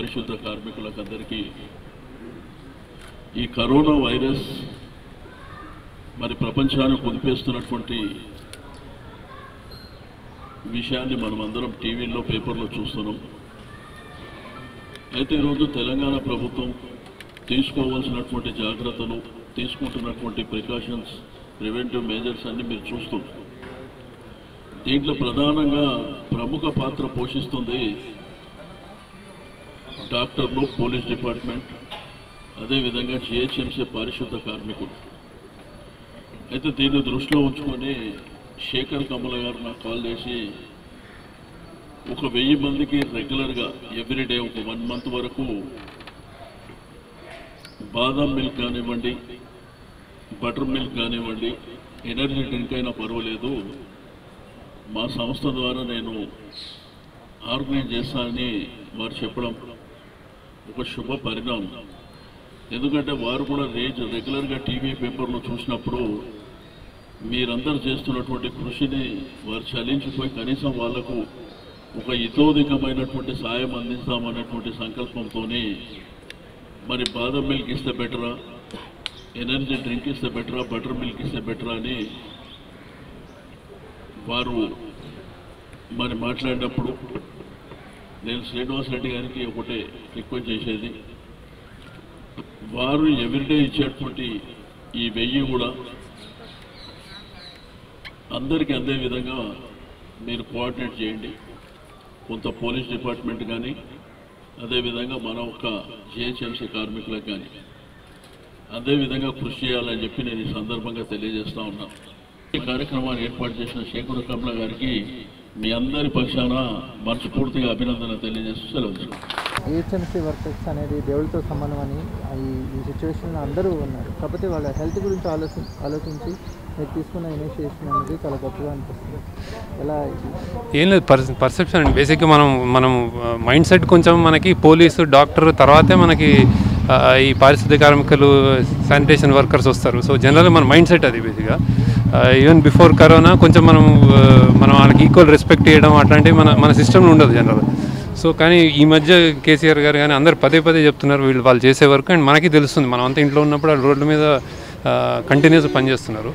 పారిశుద్ధ కార్మికులకు అందరికీ ఈ కరోనా వైరస్ మరి ప్రపంచాన్ని కుదిపేస్తున్నటువంటి విషయాన్ని మనం అందరం టీవీల్లో పేపర్లో చూస్తున్నాం అయితే ఈరోజు తెలంగాణ ప్రభుత్వం తీసుకోవాల్సినటువంటి జాగ్రత్తలు తీసుకుంటున్నటువంటి ప్రికాషన్స్ ప్రివెంటివ్ మెజర్స్ అన్ని మీరు చూస్తున్నారు దీంట్లో ప్రధానంగా ప్రముఖ పాత్ర పోషిస్తుంది డాక్టర్లు పోలీస్ డిపార్ట్మెంట్ అదేవిధంగా జిహెచ్ఎంసీ పారిశుద్ధ కార్మికులు అయితే దీన్ని దృష్టిలో ఉంచుకొని శేఖర్ కమల గారు నాకు కాల్ చేసి ఒక వెయ్యి మందికి రెగ్యులర్గా ఎవ్రీడే ఒక వన్ మంత్ వరకు బాదాం మిల్క్ కానివ్వండి బటర్ మిల్క్ కానివ్వండి ఎనర్జీ డ్రింక్ అయినా పర్వాలేదు మా సంస్థ ద్వారా నేను ఆర్గనైజ్ చేస్తానని వారు చెప్పడం ఒక శుభ పరిణామం ఎందుకంటే వారు కూడా రేజ్ రెగ్యులర్గా టీవీ పేపర్లో చూసినప్పుడు మీరందరూ చేస్తున్నటువంటి కృషిని వారు చలించిపోయి కనీసం వాళ్లకు ఒక ఇతోధికమైనటువంటి సాయం అందిస్తామనేటువంటి సంకల్పంతోనే మరి బాదం మిల్క్ ఇస్తే బెటరా ఎనర్జీ డ్రింక్ ఇస్తే బెటరా బటర్ మిల్క్ ఇస్తే బెటరా అని వారు మరి మాట్లాడినప్పుడు నేను శ్రీనివాస్ రెడ్డి గారికి ఒకటే రిక్వెస్ట్ చేసేది వారు ఎవ్రీడే ఇచ్చేటువంటి ఈ వెయ్యి కూడా అందరికీ అందే విధంగా మీరు కోఆర్డినేట్ చేయండి కొంత పోలీస్ డిపార్ట్మెంట్ కానీ అదేవిధంగా మన ఒక్క జిహెచ్ఎంసీ కార్మికులకు కానీ అదేవిధంగా కృషి చేయాలని చెప్పి నేను ఈ సందర్భంగా తెలియజేస్తా ఉన్నాను ఈ కార్యక్రమాన్ని ఏర్పాటు చేసిన శేఖర్ కమల గారికి మీ అందరి పక్షాన మనస్ఫూర్తిగా అభినందన తెలియజేస్తూ సెలవు తీసుకుంటాను. జిహెచ్ఎంసీ వర్కర్స్ అనేది దేవుడితో సమానం అని ఈ ఈ సిచ్యువేషన్లో అందరూ ఉన్నారు కాకపోతే వాళ్ళ హెల్త్ గురించి ఆలోచి ఆలోచించి మీరు తీసుకున్న ఇనిషియేషన్ అనేది చాలా గొప్పగా అనిపిస్తుంది ఎలా ఇది ఏం లేదు పర్ పర్సెప్షన్ అండి బేసిక్గా మనం మనం మైండ్ సెట్ కొంచెం మనకి పోలీసు డాక్టర్ తర్వాతే మనకి ఆ, ఈ పారిశుద్ధ్య కార్మికులు శానిటేషన్ వర్కర్స్ వస్తారు సో జనరల్గా మన మైండ్ సెట్ అది బేసిక్గా ఈవెన్ బిఫోర్ కరోనా కొంచెం మనం ఆ, మనం వాళ్ళకి ఈక్వల్ రెస్పెక్ట్ చేయడం అట్లాంటివి మన మన సిస్టంలో ఉండదు జనరల్ సో కానీ ఈ మధ్య కేసీఆర్ గారు కానీ అందరు పదే పదే చెప్తున్నారు వీళ్ళు వాళ్ళు చేసే వర్క్ అండ్ మనకి తెలుస్తుంది మనం అంతా ఇంట్లో ఉన్నప్పుడు వాళ్ళు రోడ్ల మీద కంటిన్యూస్ పనిచేస్తున్నారు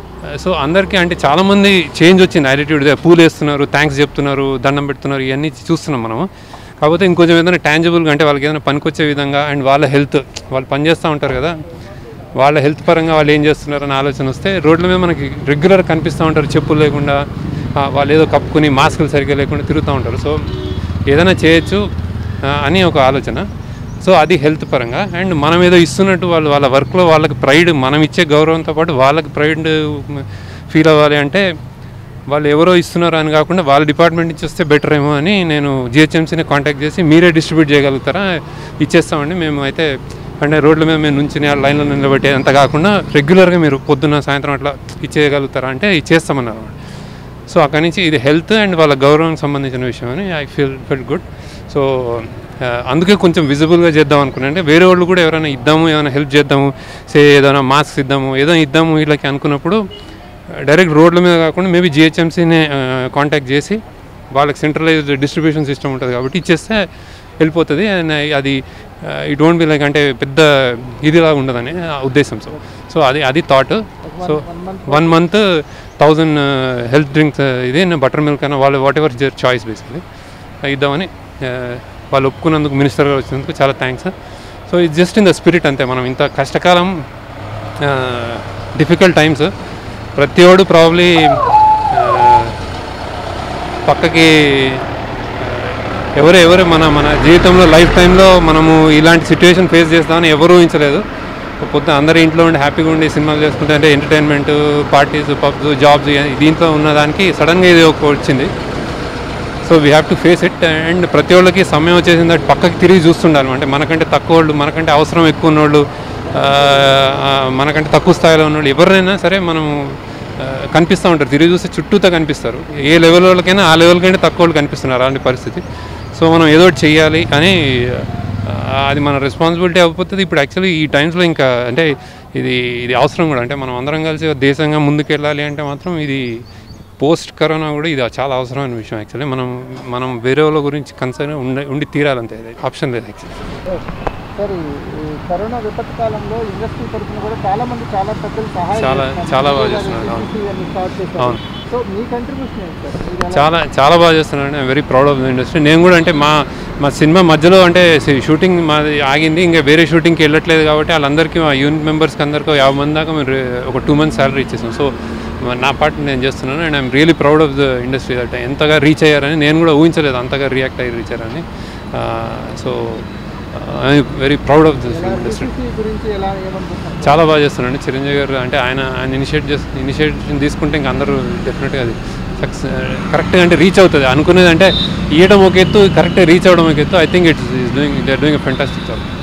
సో అందరికీ అంటే చాలామంది చేంజ్ వచ్చింది యాటిట్యూడ్ పూలు వేస్తున్నారు థ్యాంక్స్ చెప్తున్నారు దండం పెడుతున్నారు ఇవన్నీ చూస్తున్నాం మనం కాకపోతే ఇంకొంచెం ఏదైనా టాంజిబుల్గా అంటే వాళ్ళకి ఏదైనా పనికొచ్చే విధంగా అండ్ వాళ్ళ హెల్త్ వాళ్ళు పని చేస్తూ ఉంటారు కదా వాళ్ళ హెల్త్ పరంగా వాళ్ళు ఏం చేస్తున్నారు అనే ఆలోచన వస్తే రోడ్ల మీద మనకి రెగ్యులర్ కనిపిస్తూ ఉంటారు చెప్పులు లేకుండా ఆ, వాళ్ళు ఏదో కప్పుకొని మాస్కులు సరిగ్గా లేకుండా తిరుగుతూ ఉంటారు సో ఏదైనా చేయొచ్చు ఆ, అని ఒక ఆలోచన సో అది హెల్త్ పరంగా అండ్ మనం ఏదో ఇస్తున్నట్టు వాళ్ళు వాళ్ళ వర్క్లో వాళ్ళకి ప్రైడ్ మనం ఇచ్చే గౌరవంతో పాటు వాళ్ళకి ప్రైడ్ ఫీల్ అవ్వాలి అంటే వాళ్ళు ఎవరో ఇస్తున్నారు అని కాకుండా వాళ్ళ డిపార్ట్మెంట్ నుంచి వస్తే బెటర్ ఏమో అని నేను జిహెచ్ఎంసీని కాంటాక్ట్ చేసి మీరే డిస్ట్రిబ్యూట్ చేయగలుగుతారా ఇచ్చేస్తామండి మేము అయితే అంటే రోడ్ల మీద మేము నుంచి లైన్లో నిలబెట్టే అంత కాకుండా రెగ్యులర్గా మీరు పొద్దున్న సాయంత్రం అట్లా ఇచ్చేయగలుగుతారా అంటే ఇచ్చేస్తామన్నారు సో అక్కడి నుంచి ఇది హెల్త్ అండ్ వాళ్ళ గౌరవం సంబంధించిన విషయం అని I feel fell good so అందుకే కొంచెం విజిబుల్గా చేద్దాం అనుకున్నాను అంటే వేరే వాళ్ళు కూడా ఎవరైనా ఇద్దాము ఏమైనా హెల్ప్ చేద్దాము సే ఏదైనా మాస్క్ ఇద్దాము ఏదో ఇద్దాము వీళ్ళకి అనుకున్నప్పుడు డైరెక్ట్ రోడ్ల మీద కాకుండా మేబీ జిహెచ్ఎంసీనే కాంటాక్ట్ చేసి వాళ్ళకి సెంట్రలైజ్డ్ డిస్ట్రిబ్యూషన్ సిస్టమ్ ఉంటుంది కాబట్టి ఇచ్చేస్తే వెళ్ళిపోతుంది అండ్ అది ఇట్ వోంట్ బి లైక్ అంటే పెద్ద ఇదిలాగా ఉండదని ఆ ఉద్దేశం సో సో అది అది thought so one month thousand health drinks ఇది బటర్ మిల్క్ అయినా వాళ్ళు వాట్ ఎవర్ చాయిస్ బేసిక్లీ ఇద్దామని ఆ, వాళ్ళు ఒప్పుకున్నందుకు మినిస్టర్ గారు వచ్చినందుకు చాలా థ్యాంక్స్ సో ఇది జస్ట్ ఇన్ ద స్పిరిట్ అంతే మనం ఇంత కష్టకాలం డిఫికల్ట్ టైమ్స్ ప్రతి ఒడు ప్రాబ్లీ పక్కకి ఎవరు ఎవరు మన మన జీవితంలో లైఫ్ టైంలో మనము ఇలాంటి సిచ్యువేషన్ ఫేస్ చేస్తామని ఎవరు ఊహించలేదు పొద్దున అందరూ ఇంట్లో ఉండి హ్యాపీగా ఉండి సినిమాలు చేసుకుంటే అంటే ఎంటర్టైన్మెంట్ పార్టీస్ పబ్స్ జాబ్స్ దీంట్లో ఉన్నదానికి సడన్గా ఇది ఒక వచ్చింది so we have to face it and ప్రతి ఒళ్ళకి సమయం వచ్చేసింది అటు పక్కకి తిరిగి చూస్తుండాలి అంటే మనకంటే తక్కువ వాళ్ళు మనకంటే అవసరం ఎక్కువ ఉన్నోళ్ళు ఆ, ఆ, మనకంటే తక్కువ స్థాయిలో ఉన్నోళ్ళు ఎవరినైనా సరే మనం ఆ, కనిపిస్తూ ఉంటారు తిరిగి చూస్తే చుట్టూతో కనిపిస్తారు ఏ లెవెల్ వాళ్ళకైనా ఆ లెవెల్ కంటే తక్కువ వాళ్ళు కనిపిస్తున్నారు అలాంటి పరిస్థితి సో మనం ఏదో ఒకటి చెయ్యాలి అని ఆ, అది మన రెస్పాన్సిబిలిటీ అయిపోతుంది ఇప్పుడు యాక్చువల్లీ ఈ టైమ్స్లో ఇంకా అంటే ఇది ఇది అవసరం కూడా అంటే మనం అందరం కలిసి దేశంగా ముందుకెళ్ళాలి అంటే మాత్రం ఇది పోస్ట్ కరోనా కూడా ఇది చాలా అవసరమైన విషయం యాక్చువల్లీ మనం మనం వేరే వాళ్ళ గురించి కన్సర్న్ ఉండి ఉండి తీరాలంతే అది ఆప్షన్ లేదు యాక్చువల్లీ సార్ ఈ ఈ కరోనా విపత్తు కాలంలో ఇండస్ట్రీ తరఫున కూడా చాలా మంది చాలా పెద్దలు సహాయం చాలా- చేస్తున్నారు. చాలా బాగా మీరు చేస్తున్నారు, అవును. business ఇవన్నీ start చేశారు. అవును. సో మీ కంట్రిబ్యూషన్ ఏంటి సార్ మీరు ఎలా- చాలా చాలా బాగా చేస్తున్నాను I'm very proud of the industry నేను కూడా అంటే మా మా సినిమా మధ్యలో అంటే షూటింగ్ మాది ఆగింది ఇంకా వేరే షూటింగ్కి వెళ్ళట్లేదు కాబట్టి వాళ్ళందరికీ మా యూనిట్ మెంబర్స్కి అందరికీ యాభై మంది దాకా మేము రే- ఒక టూ మంత్స్ శాలరీ ఇచ్చేసాం సో నా పార్ట్ నేను చేస్తున్నాను and I'm really proud of the industry that ఎంతగా రీచ్ అయ్యారని నేను కూడా ఊహించలేదు అంతగా రియాక్ట్ అయ్యి రీచ్ అయ్యారని so I very proud of this ఎలా ఇండస్ట్రీ BCC గురించి ఎలా ఏమనుకుంటున్నారు చాలా బాగా చేస్తున్నాడు చిరంజీవి గారు అంటే ఆయన ఆయన ఇనిషియేట్ చేసి ఇనిషియేషన్ తీసుకుంటే ఇంక అందరూ డెఫినెట్గా అది సక్సెస్ కరెక్ట్గా అంటే రీచ్ అవుతుంది అనుకునేది అంటే ఇవ్వడం ఒక ఎత్తు కరెక్ట్గా రీచ్ అవ్వడం ఒక ఎత్తు I think it's is doing they doing a fantastic job